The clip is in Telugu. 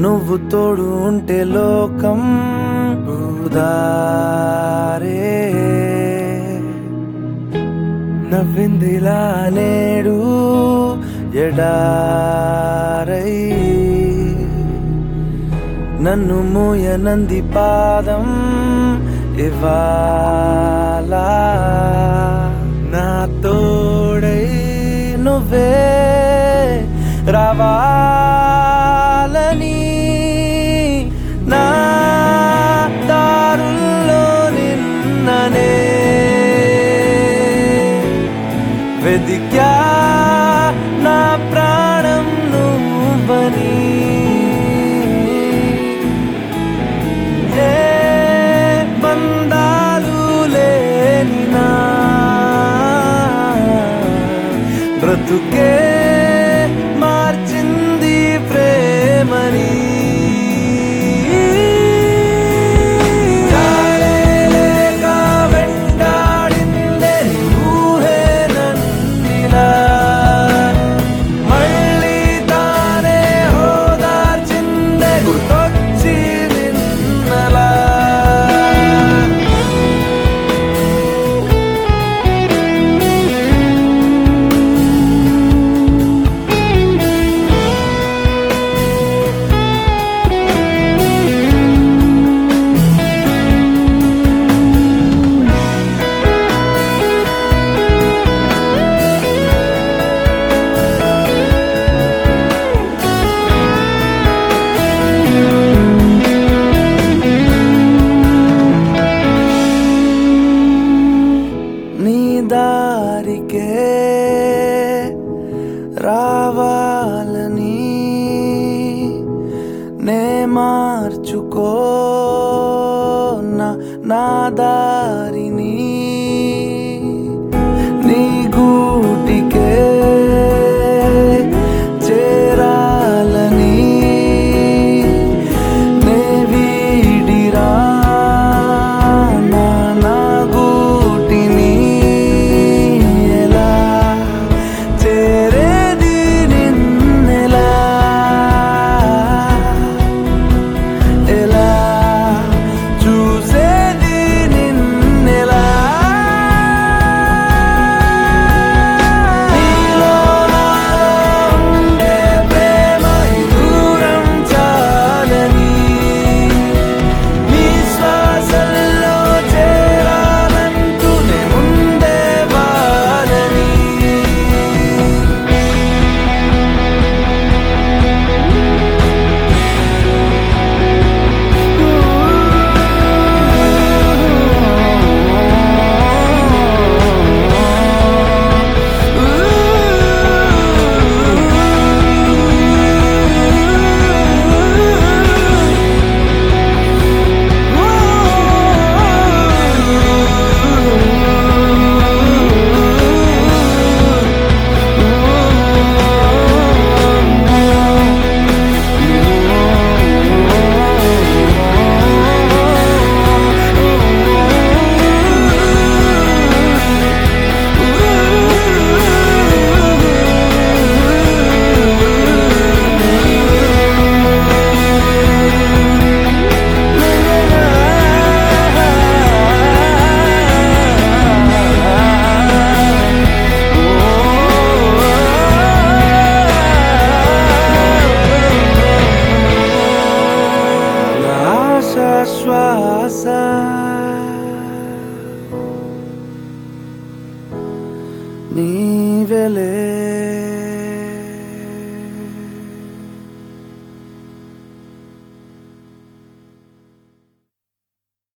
నువ్వు తోడు ఉంటే లోకం ఊదారే నవ్విందిలా నేడు ఎడారై నన్ను మూయనంది పాదం ఇవాళ నా తోడై నువ్వే రావాలని నా దారుల్లో నిన్ననే వెదిక్యా నా ప్రాణం నువ్వని ఏ బంధాలు లేని నా బ్రతుకే మార్చింది ప్రేమని జాలేలేక వెంటాడిందే ఊహే నన్నిలా మళ్ళీ తానే హోదార్చిందే గుర్తొచ్చి నిన్నలా నీ దారికే రావాలని నే మార్చుకో నా దారిని నీ గూటికే చేరాలని నే వీడిరా నా నా గూటిని ఎలా చేరేది నిన్నెలా ఎలా చూసేది నిన్నెలా నీలో నాలో ఉండే ప్రేమ ఈ దూరం చాలని నీ శ్వాసల్లో చేరాలంటూనే ఉండే వాలని ఆశ శ్వాస నీవెలే